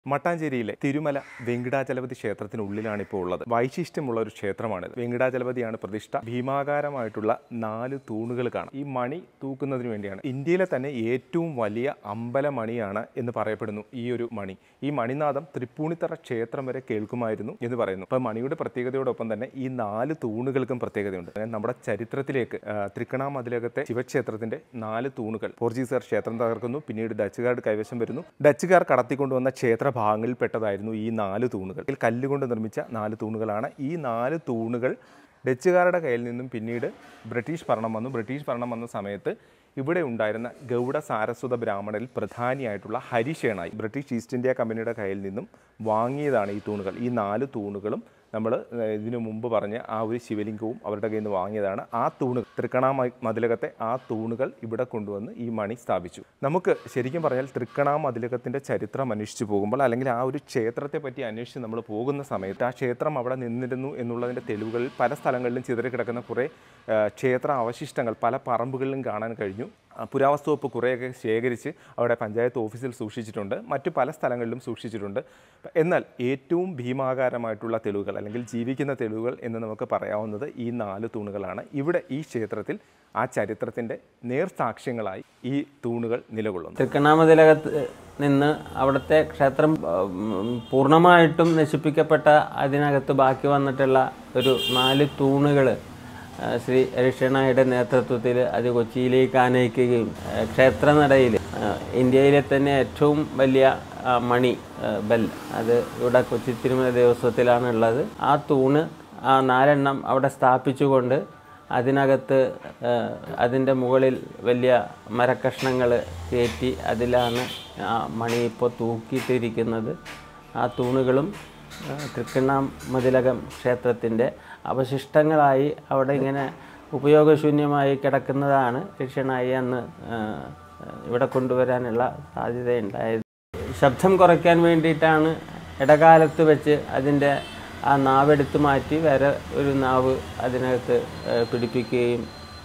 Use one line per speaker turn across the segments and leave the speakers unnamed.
മട്ടാഞ്ചേരിയിലെ തിരുമല വെങ്കിടാചലപതി ക്ഷേത്രത്തിനുള്ളിലാണ് ഇപ്പോൾ ഉള്ളത് വൈശിഷ്ട്യമുള്ള ഒരു ക്ഷേത്രമാണിത് വെങ്കിടാചലപതിയാണ് പ്രതിഷ്ഠ ഭീമാകാരമായിട്ടുള്ള നാല് തൂണുകൾ കാണാം ഈ മണി തൂക്കുന്നതിന് വേണ്ടിയാണ് ഇന്ത്യയിലെ തന്നെ ഏറ്റവും വലിയ അമ്പലമണിയാണ് എന്ന് പറയപ്പെടുന്നു ഈ ഒരു മണി ഈ മണിനാഥം തൃപ്പൂണിത്തറ ക്ഷേത്രം വരെ കേൾക്കുമായിരുന്നു എന്ന് പറയുന്നു അപ്പോൾ മണിയുടെ പ്രത്യേകതയോടൊപ്പം തന്നെ ഈ നാല് തൂണുകൾക്കും പ്രത്യേകതയുണ്ട് അതായത് നമ്മുടെ ചരിത്രത്തിലേക്ക് ആ, തൃക്കണാമതിലകത്തെ ശിവക്ഷേത്രത്തിന്റെ നാല് തൂണുകൾ പോർച്ചുഗീസുകാർ ക്ഷേത്രം തകർക്കുന്നു പിന്നീട് ഡച്ചുകാരുടെ കൈവശം വരുന്നു ഡച്ചുകാർ കടത്തിക്കൊണ്ടുവന്ന ക്ഷേത്ര ഭാഗങ്ങളിൽപ്പെട്ടതായിരുന്നു ഈ നാല് തൂണുകൾ ഇതിൽ കല്ലുകൊണ്ട് നിർമ്മിച്ച നാല് തൂണുകളാണ് ഈ നാല് തൂണുകൾ ഡച്ചുകാരുടെ കയ്യിൽ നിന്നും പിന്നീട് ബ്രിട്ടീഷ് ഭരണം വന്നു ബ്രിട്ടീഷ് ഭരണം വന്ന സമയത്ത് ഇവിടെ ഉണ്ടായിരുന്ന ഗൗഡ സാരസ്വത ബ്രാഹ്മണരിൽ പ്രധാനിയായിട്ടുള്ള ഹരിഷേണായി ബ്രിട്ടീഷ് ഈസ്റ്റ് ഇന്ത്യ കമ്പനിയുടെ കയ്യിൽ നിന്നും വാങ്ങിയതാണ് ഈ തൂണുകൾ ഈ നാല് തൂണുകളും നമ്മൾ ഇതിനു മുമ്പ് പറഞ്ഞ ആ ഒരു ശിവലിംഗവും അവരുടെ കയ്യിൽ നിന്ന് വാങ്ങിയതാണ് ആ തൂണുകൾ തൃക്കണാമ മതിലകത്തെ ആ തൂണുകൾ ഇവിടെ കൊണ്ടുവന്ന് ഈ മണി സ്ഥാപിച്ചു നമുക്ക് ശരിക്കും പറഞ്ഞാൽ തൃക്കണാ മതിലകത്തിൻ്റെ ചരിത്രം അന്വേഷിച്ച് പോകുമ്പോൾ അല്ലെങ്കിൽ ആ ഒരു ക്ഷേത്രത്തെ പറ്റി അന്വേഷിച്ച് നമ്മൾ പോകുന്ന സമയത്ത് ആ ക്ഷേത്രം അവിടെ നിന്നിരുന്നു എന്നുള്ളതിൻ്റെ തെളിവുകളിൽ പല സ്ഥലങ്ങളിലും ചിതറിക്കിടക്കുന്ന കുറേ ആ, ക്ഷേത്ര അവശിഷ്ടങ്ങൾ പല പറമ്പുകളിലും കാണാൻ കഴിഞ്ഞു ആ, പുരാവസ്തു വകുപ്പ് കുറേയൊക്കെ ശേഖരിച്ച് അവിടെ പഞ്ചായത്ത് ഓഫീസിൽ സൂക്ഷിച്ചിട്ടുണ്ട് മറ്റു പല സ്ഥലങ്ങളിലും സൂക്ഷിച്ചിട്ടുണ്ട് എന്നാൽ ഏറ്റവും ഭീമാകാരമായിട്ടുള്ള തെളിവുകൾ അല്ലെങ്കിൽ ജീവിക്കുന്ന തെളിവുകൾ എന്ന് നമുക്ക് പറയാവുന്നത് ഈ നാല് തൂണുകളാണ് ഇവിടെ ഈ ക്ഷേത്രത്തിൽ ആ ചരിത്രത്തിൻ്റെ നേർസാക്ഷ്യങ്ങളായി ഈ തൂണുകൾ നിലകൊള്ളുന്നു
തൃക്കണ്ണാമതിലകത്ത് നിന്ന് അവിടുത്തെ ക്ഷേത്രം ഉം, പൂർണ്ണമായിട്ടും നശിപ്പിക്കപ്പെട്ട അതിനകത്ത് ബാക്കി വന്നിട്ടുള്ള ഒരു നാല് തൂണുകൾ ശ്രീ ഹരിഷണയുടെ നേതൃത്വത്തിൽ അത് കൊച്ചിയിലേക്ക് ആനയിക്കുകയും ആ, ക്ഷേത്രനടയിൽ ആ, ഇന്ത്യയിലെ തന്നെ ഏറ്റവും വലിയ ആ, മണി ആ, ബെൽ അത് ഇവിടെ കൊച്ചി തിരുമല ദേവസ്വത്തിലാണ് ഉള്ളത് ആ തൂണ് ആ നാലെണ്ണം അവിടെ സ്ഥാപിച്ചുകൊണ്ട് അതിനകത്ത് അതിൻ്റെ മുകളിൽ വലിയ മരക്കഷ്ണങ്ങൾ കയറ്റി അതിലാണ് ആ മണി ഇപ്പോൾ തൂക്കിയിട്ടിരിക്കുന്നത് ആ തൂണുകളും ആ, തൃക്കണ്ണാമതിലകം ക്ഷേത്രത്തിൻ്റെ അവശിഷ്ടങ്ങളായി അവിടെ ഇങ്ങനെ ഉപയോഗശൂന്യമായി കിടക്കുന്നതാണ് രക്ഷണായി അന്ന് ആ, ഇവിടെ കൊണ്ടുവരാനുള്ള സാധ്യതയുണ്ടായത് ശബ്ദം കുറയ്ക്കാൻ വേണ്ടിയിട്ടാണ് ഇടകാലത്ത് വെച്ച് അതിൻ്റെ ആ നാവെടുത്ത് മാറ്റി വേറെ ഒരു നാവ് അതിനകത്ത് ആ, പിടിപ്പിക്കുകയും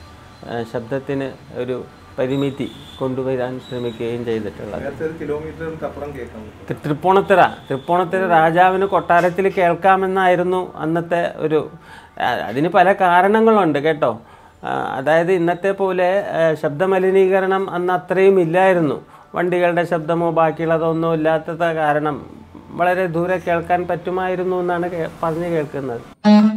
ആ, ശബ്ദത്തിന് ഒരു പരിമിതി കൊണ്ടുവരാൻ ശ്രമിക്കുകയും ചെയ്തിട്ടുള്ളത്
കിലോമീറ്ററുകൾക്കപ്പുറം കേൾക്കാം
ത്രി- തൃപ്പൂണിത്തുറ തൃപ്പൂണിത്തുറ രാജാവിന് കൊട്ടാരത്തിൽ കേൾക്കാമെന്നായിരുന്നു അന്നത്തെ ഒരു ആ, അതിന് പല കാരണങ്ങളുണ്ട് കേട്ടോ ആ, അതായത് ഇന്നത്തെ പോലെ ആ, ശബ്ദമലിനീകരണം അന്ന് അത്രയും ഇല്ലായിരുന്നു വണ്ടികളുടെ ശബ്ദമോ ബാക്കിയുള്ളതോ ഒന്നും ഇല്ലാത്തത് കാരണം വളരെ ദൂരെ കേൾക്കാൻ പറ്റുമായിരുന്നു എന്നാണ് കേ- പറഞ്ഞു കേൾക്കുന്നത്